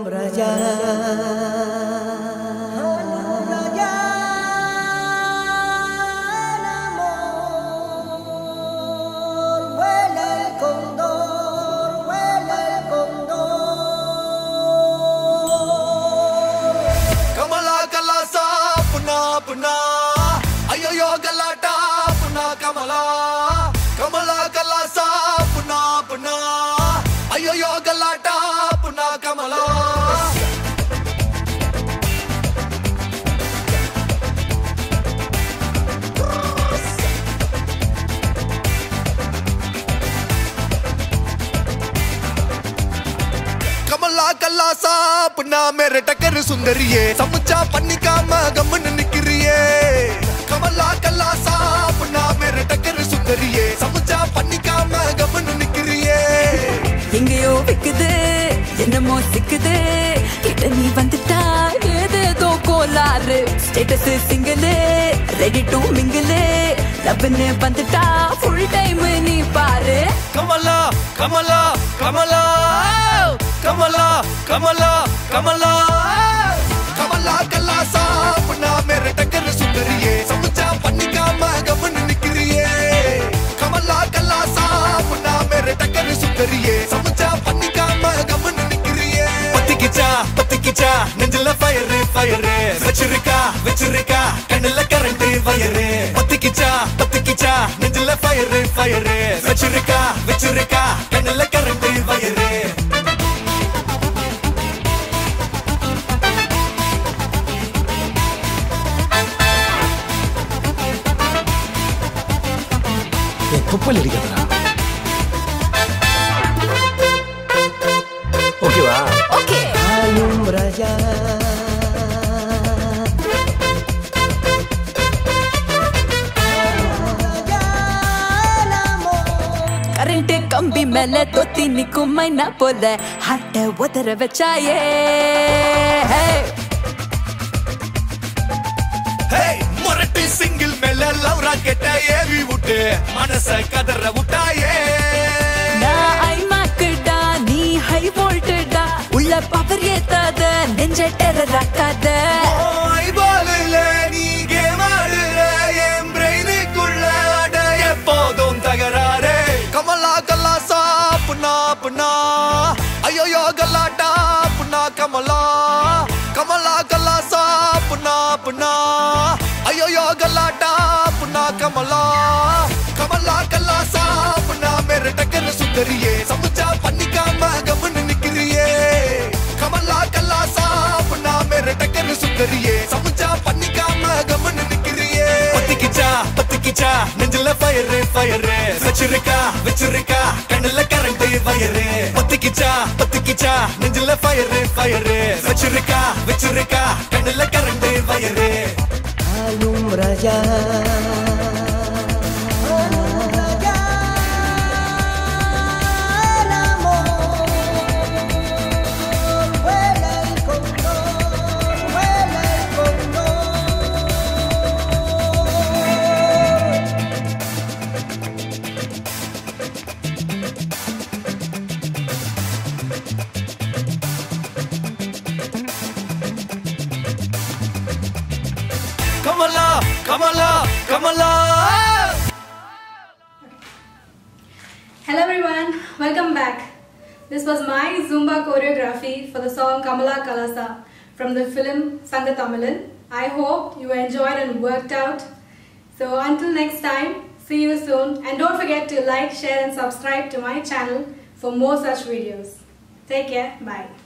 raja raja amor vuela el cóndor vuela el cóndor Kamala கலாசா புனா புனா ஐயோ கலாட்டா புனா கமலா கமலா கலாசா புனா புனா ஐயோ கலாட்டா புனா கமலா கமலா கல்லாசா புண்ணா மேர டக்கரு சுந்தரியே சமுச்சா பண்ணிக்காம கம்முன்னு நிக்கிறியே கமலா கல்லாசா புண்ணா மேர டக்கரு சுந்தரியே சமுச்சா பண்ணிக்காம கம்முன்னு நிக்கிறியே எங்கேயோ விக்குது என்னமோ சிக்குது கிட்ட நீ வந்துட்டா ஏதேதோ கோளாறு status single ready to mingle லவ்னு வந்துட்டா ஃபுல் டைம் நீ பாரு கமலா கமலா கமலா கமலா கமலா கமலா கமலா கல்லாசா புண்ணா மேர டக்கரு சுந்தரியே சமுச்சா பண்ணிக்காம கம்முன்னு நிக்கிறியே கமலா கல்லாசா புண்ணா மேர டக்கரு சுந்தரியே சமுச்சா பண்ணிக்காம கம்முன்னு நிக்கிறியே பத்திக்கிச்சா பத்திக்கிச்சா நெஞ்சில ஃபயரு ஃபயரு வச்சிருக்கா வச்சிருக்கா கண்ணுல கரண்ட் வயரு பத்திக்கிச்சா பத்திக்கிச்சா நெஞ்சில ஃபயரு ஃபயரு வச்சிருக்கா வச்சிருக்கா கண்ணுல கரண்ட் வயரு தொப்பல் அடிக்கிறதா ஓகேவா ஓகே alumbra ya கரண்ட் கம்பி மேல தொத்தி நிக்கும் மைனா போல ஹாட்ட உதற வச்சாயே Hey! ஹேய் முரட்டு சிங்கிள் மேல லவ் ராக்கெட்ட ஏவி விட்டு மனச கதற விட்டாயே நான் ஐமாக்குடா நீ ஹை வோல்ட்டடா உள்ள பவர் ஏத்தாத நெஞ்ச டெரர் ஆக்காத ஐபாலில் நீ கேம் ஆடுற என் பிரெயினுக்குள்ள அட எப்போதும் தகராறு கமலா கல்லாசா புண்ணா புண்ணா ஐயோ கல்லாட்டா புண்ணா கமலா கமலா கல்லாசா புண்ணா புண்ணா ஐயோ கல்லாட்டா புண்ணா கமலா கமலா கல்லாசா புண்ணா மேர டக்கர சுந்தரியே சமுச்சா பண்ணிக்காம கம்முன்னு நிக்கிறியே கமலா கல்லாசா புண்ணா மேர டக்கர சுந்தரியே சமுச்சா பண்ணிக்காம கம்முன்னு நிக்கிறியே பத்திக்கிச்சா பத்திக்கிச்சா நெஞ்சில ஃபயரு ஃபயரு வச்சிருக்கா வச்சிருக்கா கண்ணுல கரண்ட் வயரு பத்திக்கிச்சா பத்திக்கிச்சா நெஞ்சில ஃபயரு ஃபயரு வச்சிருக்கா வச்சிருக்கா கண்ணுல current wire alumbra ya el amor vuela el cóndor vuela el cóndor Kamala Kamala Kamala Hello everyone, welcome back. This was my Zumba choreography for the song Kamala Kalasa from the film Sangatamilan. I hope you enjoyed and worked out. So until next time, see you soon and don't forget to like, share and subscribe to my channel for more such videos. Take care, bye.